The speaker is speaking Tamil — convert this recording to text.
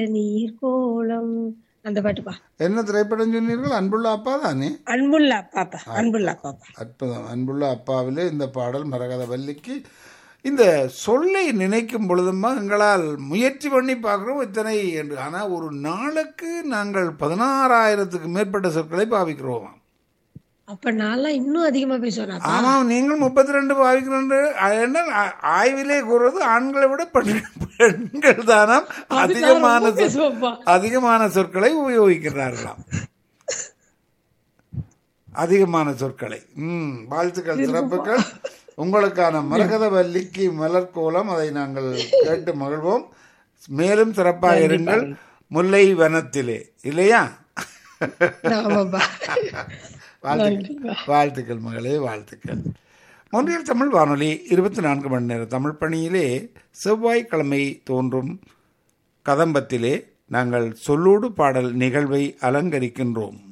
நீர் கோலம் அந்த பாட்டுப்பா என்ன திரைப்படம் சொன்னீர்கள் அன்புள்ள அப்பா தானே அன்புள்ள அப்பாப்பா அன்புள்ள அப்பாப்பா அற்புதம் அன்புள்ள அப்பாவிலே இந்த பாடல் மரகத வல்லிக்கு இந்த சொல்லை நினைக்கும் பொழுதுமா எங்களால் முயற்சி பண்ணி பார்க்குறோம் இத்தனை என்று ஆனால் ஒரு நாளுக்கு நாங்கள் பதினாறாயிரத்துக்கு மேற்பட்ட சொற்களை பாவிக்கிறோம் அப்ப நான்லாம் இன்னும் அதிகமா பேசுவேன் ஆமாம் நீங்கள் முப்பத்தி ரெண்டு பாவிக்கிறேன் என்ன ஆ- ஆய்விலே கூறுவது ஆண்களை விட பெண்- பெண்கள் தானாம் அதிகமான சொற்- பேசுவேன்ப்பா அதிகமான சொற்களை உபயோகிக்கிறார்களாம் அதிகமான சொற்களை ம் வாழ்த்துக்கள் சிறப்புகள் உங்களுக்கான மரகத வல்லிக்கு மலர் கோலம் அதை நாங்கள் கேட்டு மகிழ்வோம் மேலும் சிறப்பாக இருங்கள் முல்லை வனத்திலே இல்லையா ஆமாப்பா வாழ்த்துக்கள் வாழ்த்துக்கள் மகளே வாழ்த்துக்கள் மொன்றியல் தமிழ் வானொலி இருபத்தி நான்கு மணி நேர தமிழ் பணியிலே செவ்வாய்க்கிழமை தோன்றும் கதம்பத்திலே நாங்கள் சொல்லோடு பாடல் நிகழ்வை அலங்கரிக்கின்றோம்